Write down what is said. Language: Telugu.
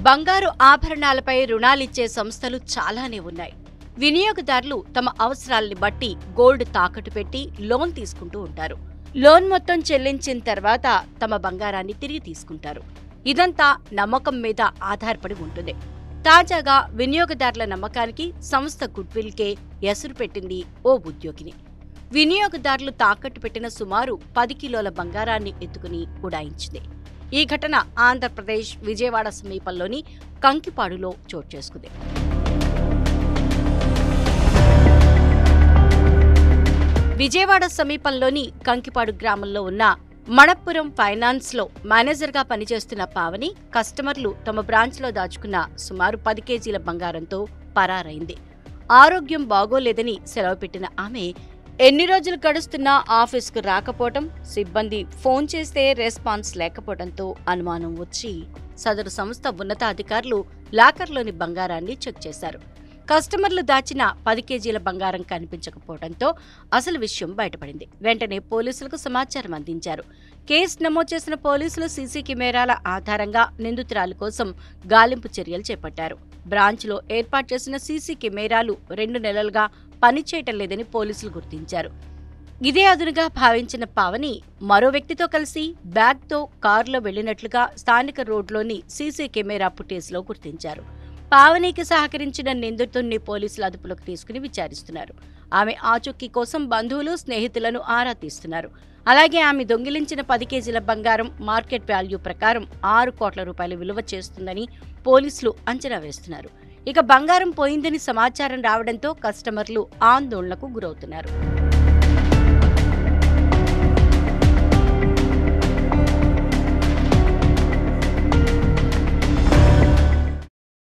బంగారు ఆభరణాలపై రుణాలిచ్చే సంస్థలు చాలానే ఉన్నాయి వినియోగదారులు తమ అవసరాల్ని బట్టి గోల్డ్ తాకట్టు పెట్టి లోన్ తీసుకుంటూ ఉంటారు లోన్ మొత్తం చెల్లించిన తర్వాత తమ బంగారాన్ని తిరిగి తీసుకుంటారు ఇదంతా నమ్మకం మీద ఆధారపడి ఉంటుంది తాజాగా వినియోగదారుల నమ్మకానికి సంస్థ గుడ్విల్కే ఎసురు పెట్టింది ఓ ఉద్యోగిని వినియోగదారులు తాకట్టు పెట్టిన సుమారు పది కిలోల బంగారాన్ని ఎత్తుకుని ఉడాయించింది ఈ ఘటన ఆంధ్రప్రదేశ్ విజయవాడ సమీపంలోని కంకిపాడులో చోటు చేసుకుంది విజయవాడ సమీపంలోని కంకిపాడు గ్రామంలో ఉన్న మణప్పురం ఫైనాన్స్ లో మేనేజర్ గా పనిచేస్తున్న పావని కస్టమర్లు తమ బ్రాంచ్ లో దాచుకున్న సుమారు పది కేజీల బంగారంతో పరారైంది ఆరోగ్యం బాగోలేదని సెలవు పెట్టిన ఆమె ఎన్ని రోజులు గడుస్తున్నా ఆఫీస్కు రాకపోవటం సిబ్బంది ఫోన్ చేస్తే రెస్పాన్స్ లేకపోవడంతో అనుమానం వచ్చి సదరు సంస్థ ఉన్నతాధికారులు లాకర్లోని బంగారాన్ని చెక్ చేశారు కస్టమర్లు దాచిన పది కేజీల బంగారం కనిపించకపోవడంతో అసలు విషయం బయటపడింది వెంటనే పోలీసులకు సమాచారం అందించారు కేసు నమోదు చేసిన పోలీసులు సీసీ కెమెరాల ఆధారంగా నిందితురాలి కోసం గాలింపు చర్యలు చేపట్టారు బ్రాంచ్లో ఏర్పాటు చేసిన సీసీ కెమెరాలు రెండు నెలలుగా పనిచేయటం లేదని పోలీసులు గుర్తించారు ఇదే అదునుగా భావించిన పావని మరో వ్యక్తితో కలిసి బ్యాగ్తో కారులో వెళ్లినట్లుగా స్థానిక రోడ్లోని సీసీ కెమెరా ఫుటేజ్లో గుర్తించారు పావనికి సహకరించిన నిందితుడిని పోలీసులు అదుపులోకి తీసుకుని విచారిస్తున్నారు ఆమె ఆచూకీ కోసం బంధువులు స్నేహితులను ఆరా తీస్తున్నారు అలాగే ఆమె దొంగిలించిన పది కేజీల బంగారం మార్కెట్ వాల్యూ ప్రకారం ఆరు కోట్ల రూపాయలు విలువ చేస్తుందని పోలీసులు అంచనా వేస్తున్నారు ఇక బంగారం పోయిందని సమాచారం రావడంతో కస్టమర్లు ఆందోళనకు గురవుతున్నారు